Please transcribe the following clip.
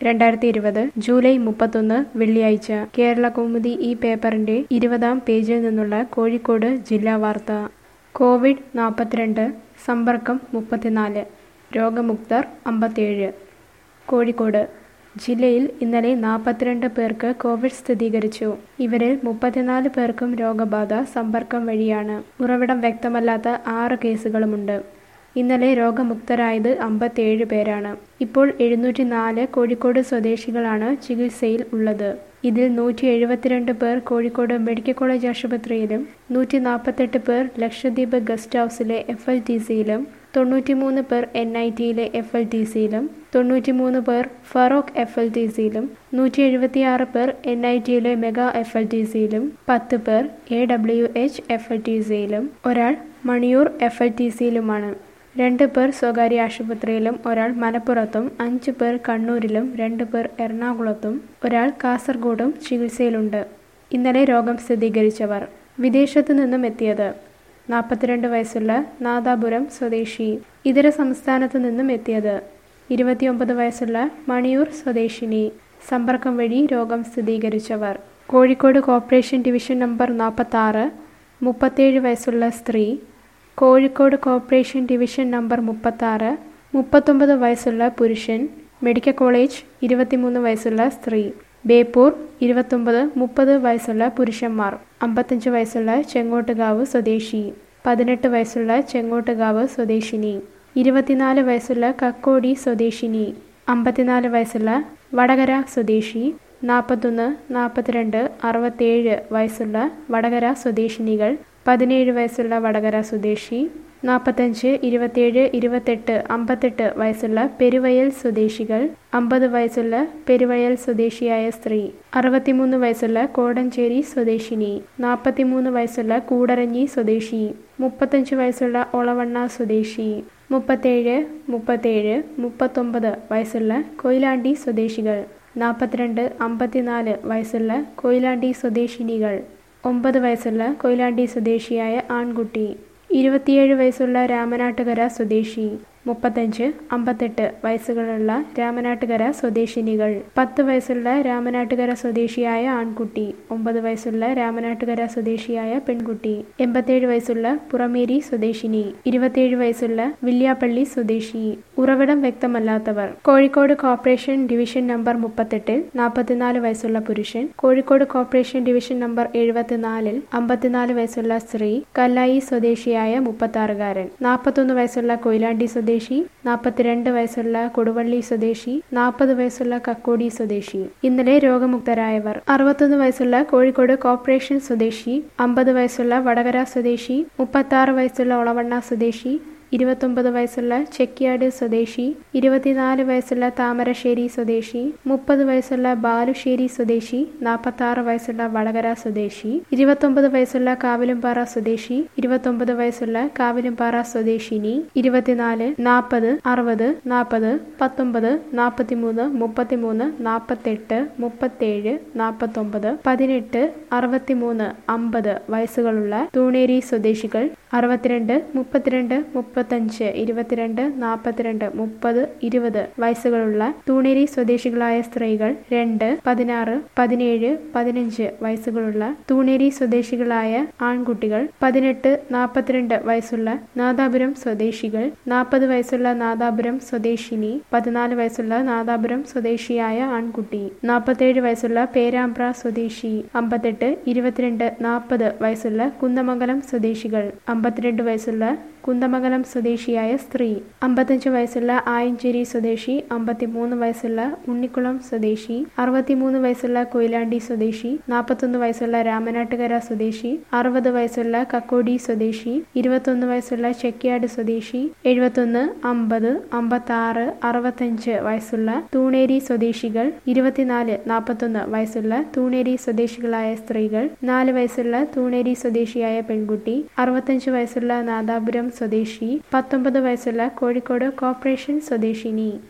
രണ്ടായിരത്തി ഇരുപത് ജൂലൈ മുപ്പത്തൊന്ന് വെള്ളിയാഴ്ച കേരള കൗമുദി ഈ പേപ്പറിന്റെ ഇരുപതാം പേജിൽ നിന്നുള്ള കോഴിക്കോട് ജില്ലാ വാർത്ത കോവിഡ് നാൽപ്പത്തിരണ്ട് സമ്പർക്കം മുപ്പത്തിനാല് രോഗമുക്തർ അമ്പത്തിയേഴ് കോഴിക്കോട് ജില്ലയിൽ ഇന്നലെ നാൽപ്പത്തിരണ്ട് പേർക്ക് കോവിഡ് സ്ഥിരീകരിച്ചു ഇവരിൽ മുപ്പത്തിനാല് പേർക്കും രോഗബാധ സമ്പർക്കം വഴിയാണ് ഉറവിടം വ്യക്തമല്ലാത്ത ആറ് കേസുകളുമുണ്ട് ഇന്നലെ രോഗമുക്തരായത് അമ്പത്തിയേഴ് പേരാണ് ഇപ്പോൾ എഴുന്നൂറ്റി നാല് കോഴിക്കോട് സ്വദേശികളാണ് ചികിത്സയിൽ ഉള്ളത് ഇതിൽ നൂറ്റി എഴുപത്തിരണ്ട് പേർ കോഴിക്കോട് മെഡിക്കൽ കോളേജ് ആശുപത്രിയിലും നൂറ്റി നാൽപ്പത്തെട്ട് പേർ ലക്ഷദ്വീപ് ഗസ്റ്റ് ഹൗസിലെ എഫ് എൽ ടി സിയിലും തൊണ്ണൂറ്റിമൂന്ന് പേർ എൻ ഐ ടിയിലെ എഫ് എൽ ടി സിയിലും തൊണ്ണൂറ്റിമൂന്ന് പേർ ഫറോക്ക് എഫ് എൽ ടി സിയിലും നൂറ്റി എഴുപത്തിയാറ് പേർ എൻ ഐ ടിയിലെ മെഗാ എഫ് എൽ ടി സിയിലും പത്ത് പേർ A W H F L T സിയിലും ഒരാൾ മണിയൂർ എഫ് എൽ ടി സിയിലുമാണ് രണ്ട് പേർ സ്വകാര്യ ആശുപത്രിയിലും ഒരാൾ മലപ്പുറത്തും അഞ്ച് പേർ കണ്ണൂരിലും രണ്ട് പേർ എറണാകുളത്തും ഒരാൾ കാസർഗോഡും ചികിത്സയിലുണ്ട് ഇന്നലെ രോഗം സ്ഥിരീകരിച്ചവർ വിദേശത്തു നിന്നും എത്തിയത് നാൽപ്പത്തിരണ്ട് വയസ്സുള്ള നാദാപുരം സ്വദേശി ഇതര സംസ്ഥാനത്തു നിന്നും എത്തിയത് ഇരുപത്തിയൊമ്പത് വയസ്സുള്ള മണിയൂർ സ്വദേശിനി സമ്പർക്കം വഴി രോഗം സ്ഥിരീകരിച്ചവർ കോഴിക്കോട് കോർപ്പറേഷൻ ഡിവിഷൻ നമ്പർ നാൽപ്പത്താറ് മുപ്പത്തേഴ് വയസ്സുള്ള സ്ത്രീ കോഴിക്കോട് കോർപ്പറേഷൻ ഡിവിഷൻ നമ്പർ മുപ്പത്താറ് മുപ്പത്തൊമ്പത് വയസ്സുള്ള പുരുഷൻ മെഡിക്കൽ കോളേജ് ഇരുപത്തിമൂന്ന് വയസ്സുള്ള സ്ത്രീ ബേപ്പൂർ ഇരുപത്തൊമ്പത് മുപ്പത് വയസ്സുള്ള പുരുഷന്മാർ അമ്പത്തഞ്ച് വയസ്സുള്ള ചെങ്ങോട്ടുകാവ് സ്വദേശി പതിനെട്ട് വയസ്സുള്ള ചെങ്ങോട്ടുകാവ് സ്വദേശിനി ഇരുപത്തിനാല് വയസ്സുള്ള കക്കോടി സ്വദേശിനി അമ്പത്തിനാല് വയസ്സുള്ള വടകര സ്വദേശി നാൽപ്പത്തൊന്ന് നാൽപ്പത്തിരണ്ട് അറുപത്തേഴ് വയസ്സുള്ള വടകര സ്വദേശിനികൾ പതിനേഴ് വയസ്സുള്ള വടകര സ്വദേശി നാൽപ്പത്തഞ്ച് ഇരുപത്തിയേഴ് ഇരുപത്തെട്ട് അമ്പത്തെട്ട് വയസ്സുള്ള പെരുവയൽ സ്വദേശികൾ അമ്പത് വയസ്സുള്ള പെരുവയൽ സ്വദേശിയായ സ്ത്രീ അറുപത്തിമൂന്ന് വയസ്സുള്ള കോടഞ്ചേരി സ്വദേശിനി നാൽപ്പത്തിമൂന്ന് വയസ്സുള്ള കൂടരഞ്ഞി സ്വദേശി മുപ്പത്തഞ്ച് വയസ്സുള്ള ഒളവണ്ണ സ്വദേശി മുപ്പത്തേഴ് മുപ്പത്തേഴ് മുപ്പത്തൊമ്പത് വയസ്സുള്ള കൊയിലാണ്ടി സ്വദേശികൾ നാൽപ്പത്തിരണ്ട് അമ്പത്തിനാല് വയസ്സുള്ള കൊയിലാണ്ടി സ്വദേശിനികൾ ഒമ്പത് വയസ്സുള്ള കൊയിലാണ്ടി സ്വദേശിയായ ആൺകുട്ടി ഇരുപത്തിയേഴ് വയസ്സുള്ള രാമനാട്ടുകര സ്വദേശി മുപ്പത്തഞ്ച് അമ്പത്തെട്ട് വയസ്സുകളുള്ള രാമനാട്ടുകര സ്വദേശിനികൾ പത്ത് വയസ്സുള്ള രാമനാട്ടുകര സ്വദേശിയായ ആൺകുട്ടി ഒമ്പത് വയസ്സുള്ള രാമനാട്ടുകര സ്വദേശിയായ പെൺകുട്ടി എൺപത്തേഴ് വയസ്സുള്ള പുറമേരി സ്വദേശിനി ഇരുപത്തിയേഴ് വയസ്സുള്ള വില്യാപ്പള്ളി സ്വദേശി ഉറവിടം വ്യക്തമല്ലാത്തവർ കോഴിക്കോട് കോർപ്പറേഷൻ ഡിവിഷൻ നമ്പർ മുപ്പത്തെട്ടിൽ നാൽപ്പത്തിനാല് വയസ്സുള്ള പുരുഷൻ കോഴിക്കോട് കോർപ്പറേഷൻ ഡിവിഷൻ നമ്പർ എഴുപത്തിനാലിൽ അമ്പത്തിനാല് വയസ്സുള്ള സ്ത്രീ കല്ലായി സ്വദേശിയായ മുപ്പത്താറുകാരൻ നാൽപ്പത്തൊന്ന് വയസ്സുള്ള കൊയിലാണ്ടി സ്വദേശി സ്വദേശി നാൽപ്പത്തിരണ്ട് വയസ്സുള്ള കൊടുവള്ളി സ്വദേശി നാൽപ്പത് വയസ്സുള്ള കക്കോടി സ്വദേശി ഇന്നലെ രോഗമുക്തരായവർ അറുപത്തൊന്ന് വയസ്സുള്ള കോഴിക്കോട് കോർപ്പറേഷൻ സ്വദേശി അമ്പത് വയസ്സുള്ള വടകര സ്വദേശി മുപ്പത്താറ് വയസ്സുള്ള ഒളവണ്ണ സ്വദേശി ഇരുപത്തൊമ്പത് വയസ്സുള്ള ചെക്കിയാട് സ്വദേശി ഇരുപത്തിനാല് വയസ്സുള്ള താമരശ്ശേരി സ്വദേശി മുപ്പത് വയസ്സുള്ള ബാലുശ്ശേരി സ്വദേശി നാൽപ്പത്താറ് വയസ്സുള്ള വടകര സ്വദേശി ഇരുപത്തൊമ്പത് വയസ്സുള്ള കാവിലുംപാറ സ്വദേശി ഇരുപത്തൊമ്പത് വയസ്സുള്ള കാവിലുംപാറ സ്വദേശിനി ഇരുപത്തിനാല് നാൽപ്പത് അറുപത് നാൽപ്പത് പത്തൊമ്പത് നാൽപ്പത്തിമൂന്ന് മുപ്പത്തിമൂന്ന് നാൽപ്പത്തെട്ട് മുപ്പത്തേഴ് നാൽപ്പത്തൊമ്പത് പതിനെട്ട് അറുപത്തിമൂന്ന് അമ്പത് വയസ്സുകളുള്ള തൂണേരി സ്വദേശികൾ അറുപത്തിരണ്ട് മുപ്പത്തിരണ്ട് മുപ്പത്തഞ്ച് ഇരുപത്തിരണ്ട് നാൽപ്പത്തിരണ്ട് മുപ്പത് ഇരുപത് വയസ്സുകളുള്ള തൂണേരി സ്വദേശികളായ സ്ത്രീകൾ രണ്ട് പതിനാറ് പതിനേഴ് പതിനഞ്ച് വയസ്സുകളുള്ള തൂണേരി സ്വദേശികളായ ആൺകുട്ടികൾ പതിനെട്ട് നാൽപ്പത്തിരണ്ട് വയസ്സുള്ള നാദാപുരം സ്വദേശികൾ നാൽപ്പത് വയസ്സുള്ള നാദാപുരം സ്വദേശിനി പതിനാല് വയസ്സുള്ള നാദാപുരം സ്വദേശിയായ ആൺകുട്ടി നാൽപ്പത്തേഴ് വയസ്സുള്ള പേരാമ്പ്ര സ്വദേശി അമ്പത്തെട്ട് ഇരുപത്തിരണ്ട് നാൽപ്പത് വയസ്സുള്ള കുന്നമംഗലം സ്വദേശികൾ അമ്പത്തിരണ്ട് വയസ്സുള്ള കുന്തമംഗലം സ്വദേശിയായ സ്ത്രീ അമ്പത്തഞ്ച് വയസ്സുള്ള ആയഞ്ചേരി സ്വദേശി അമ്പത്തിമൂന്ന് വയസ്സുള്ള ഉണ്ണിക്കുളം സ്വദേശി അറുപത്തിമൂന്ന് വയസ്സുള്ള കൊയിലാണ്ടി സ്വദേശി നാൽപ്പത്തൊന്ന് വയസ്സുള്ള രാമനാട്ടുകര സ്വദേശി അറുപത് വയസ്സുള്ള കക്കോടി സ്വദേശി ഇരുപത്തൊന്ന് വയസ്സുള്ള ചെക്കിയാട് സ്വദേശി എഴുപത്തൊന്ന് അമ്പത് അമ്പത്താറ് അറുപത്തഞ്ച് വയസ്സുള്ള തൂണേരി സ്വദേശികൾ ഇരുപത്തിനാല് നാൽപ്പത്തൊന്ന് വയസ്സുള്ള തൂണേരി സ്വദേശികളായ സ്ത്രീകൾ നാല് വയസ്സുള്ള തൂണേരി സ്വദേശിയായ പെൺകുട്ടി അറുപത്തഞ്ച് വയസ്സുള്ള നാദാപുരം സ്വദേശി പത്തൊമ്പത് വയസ്സുള്ള കോഴിക്കോട് കോർപ്പറേഷൻ സ്വദേശിനി